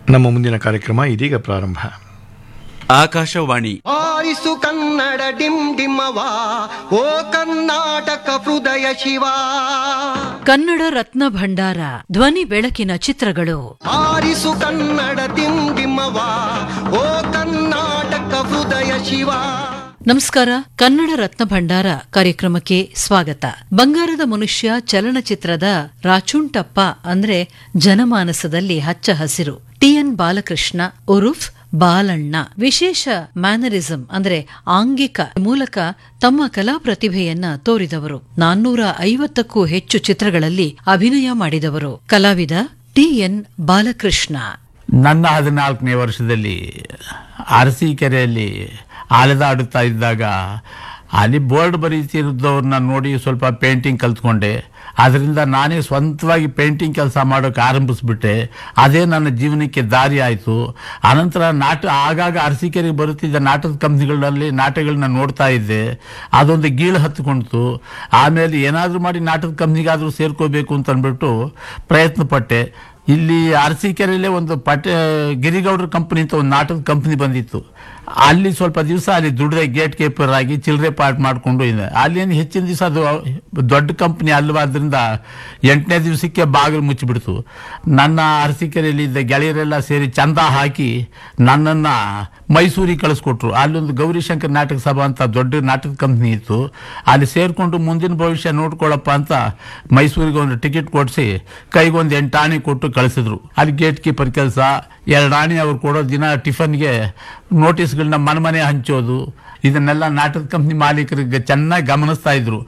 ನಮ್ಮ ಮುಂದಿನ ಕಾರ್ಯಕ್ರಮ ಇದೀಗ ಪ್ರಾರಂಭ ಆಕಾಶವಾಣಿ ಆರಿಸು ಕನ್ನಡ ಡಿಮ್ ಡಿಮ್ಮವ ಓ ಕರ್ನಾಟಕ ಹೃದಯ ಶಿವ ಕನ್ನಡ ರತ್ನ ಭಂಡಾರ ಧ್ವನಿ ಬೆಳಕಿನ ಚಿತ್ರಗಳು ಆರಿಸು ಕನ್ನಡ ಡಿಮ್ ಡಿಮ್ಮವ ಓ ಕರ್ನಾಟಕ ಹೃದಯ ಶಿವ ನಮಸ್ಕಾರ ಕನ್ನಡ ರತ್ನ ಭಂಡಾರ ಕಾರ್ಯಕ್ರಮಕ್ಕೆ ಸ್ವಾಗತ ಬಂಗಾರದ ಮನುಷ್ಯ ಚಲನಚಿತ್ರದ ರಾಚುಂಟಪ್ಪ ಅಂದ್ರೆ ಜನಮಾನಸದಲ್ಲಿ ಹಚ್ಚ ಹಸಿರು ಟಿಎನ್ ಬಾಲಕೃಷ್ಣ ಉರುಫ್ ಬಾಲಣ್ಣ ವಿಶೇಷ ಮ್ಯಾನರಿಸಂ ಅಂದ್ರೆ ಆಂಗಿಕ ಮೂಲಕ ತಮ್ಮ ಕಲಾ ಪ್ರತಿಭೆಯನ್ನ ತೋರಿದವರು ನಾನ್ನೂರ ಐವತ್ತಕ್ಕೂ ಹೆಚ್ಚು ಚಿತ್ರಗಳಲ್ಲಿ ಅಭಿನಯ ಮಾಡಿದವರು ಕಲಾವಿದ ಟಿಎನ್ ಬಾಲಕೃಷ್ಣ ನನ್ನ ಹದಿನಾಲ್ಕನೇ ವರ್ಷದಲ್ಲಿ ಅರಸೀಕೆರೆಯಲ್ಲಿ ಅಲೆದಾಡುತ್ತಾ ಇದ್ದಾಗ ಅಲ್ಲಿ ಬೋರ್ಡ್ ಬರೀತಿರೋದವ್ರನ್ನ ನೋಡಿ ಸ್ವಲ್ಪ ಪೇಂಟಿಂಗ್ ಕಲ್ತ್ಕೊಂಡೆ ಅದರಿಂದ ನಾನೇ ಸ್ವಂತವಾಗಿ ಪೇಂಟಿಂಗ್ ಕೆಲಸ ಮಾಡೋಕೆ ಆರಂಭಿಸ್ಬಿಟ್ಟೆ ಅದೇ ನನ್ನ ಜೀವನಕ್ಕೆ ದಾರಿ ಆಯಿತು ಅನಂತರ ನಾಟ ಆಗಾಗ ಅರಸೀಕೆರೆಗೆ ಬರುತ್ತಿದ್ದ ನಾಟಕದ ಕಂಪ್ನಿಗಳಲ್ಲಿ ನಾಟಕಗಳನ್ನ ನೋಡ್ತಾ ಇದ್ದೆ ಅದೊಂದು ಗೀಳು ಹತ್ಕೊಳ್ತು ಆಮೇಲೆ ಏನಾದರೂ ಮಾಡಿ ನಾಟಕದ ಕಂಪ್ನಿಗಾದರೂ ಸೇರ್ಕೋಬೇಕು ಅಂತ ಅಂದ್ಬಿಟ್ಟು ಪ್ರಯತ್ನ ಪಟ್ಟೆ ಇಲ್ಲಿ ಅರಸೀಕೆರೆಯಲ್ಲೇ ಒಂದು ಪಟ್ಟೆ ಗಿರಿಗೌಡರ ಕಂಪನಿ ಅಂತ ಒಂದು ನಾಟಕದ ಕಂಪನಿ ಬಂದಿತ್ತು ಅಲ್ಲಿ ಸ್ವಲ್ಪ ದಿವಸ ಅಲ್ಲಿ ದುಡ್ದೆ ಗೇಟ್ ಕೀಪರ್ ಆಗಿ ಚಿಲ್ಲರೆ ಪಾರ್ಟ್ ಮಾಡಿಕೊಂಡು ಇದೆ ಅಲ್ಲಿ ಏನು ಹೆಚ್ಚಿನ ದಿವಸ ಅದು ದೊಡ್ಡ ಕಂಪನಿ ಅಲ್ವಾದ್ರಿಂದ ಎಂಟನೇ ದಿವಸಕ್ಕೆ ಬಾಗಿಲು ಮುಚ್ಚಿಬಿಡ್ತು ನನ್ನ ಅರಸೀಕೆರೆಯಲ್ಲಿ ಇದ್ದ ಗೆಳೆಯರೆಲ್ಲ ಸೇರಿ ಚಂದ ಹಾಕಿ ನನ್ನನ್ನು ಮೈಸೂರಿಗೆ ಕಳಿಸ್ಕೊಟ್ರು ಅಲ್ಲೊಂದು ಗೌರಿಶಂಕರ್ ನಾಟಕ ಸಭಾ ಅಂತ ದೊಡ್ಡ ನಾಟಕ ಕಂಪ್ನಿ ಇತ್ತು ಅಲ್ಲಿ ಸೇರಿಕೊಂಡು ಮುಂದಿನ ಭವಿಷ್ಯ ನೋಡ್ಕೊಳ್ಳಪ್ಪ ಅಂತ ಮೈಸೂರಿಗೆ ಒಂದು ಟಿಕೆಟ್ ಕೊಡಿಸಿ ಕೈಗೊಂದು ಎಂಟು ಆಣೆ ಕೊಟ್ಟು ಕಳಿಸಿದ್ರು ಅಲ್ಲಿ ಗೇಟ್ ಕೀಪರ್ ಕೆಲಸ ಎರಡು ಆಣೆ ಅವ್ರು ಕೊಡೋ ದಿನ ಟಿಫನ್ಗೆ ನೋಟಿಸ್ಗಳನ್ನ ಮನೆ ಮನೆ ಹಂಚೋದು ಇದನ್ನೆಲ್ಲ ನಾಟಕ ಕಂಪ್ನಿ ಮಾಲೀಕರಿಗೆ ಚೆನ್ನಾಗಿ ಗಮನಿಸ್ತಾ ಇದ್ರು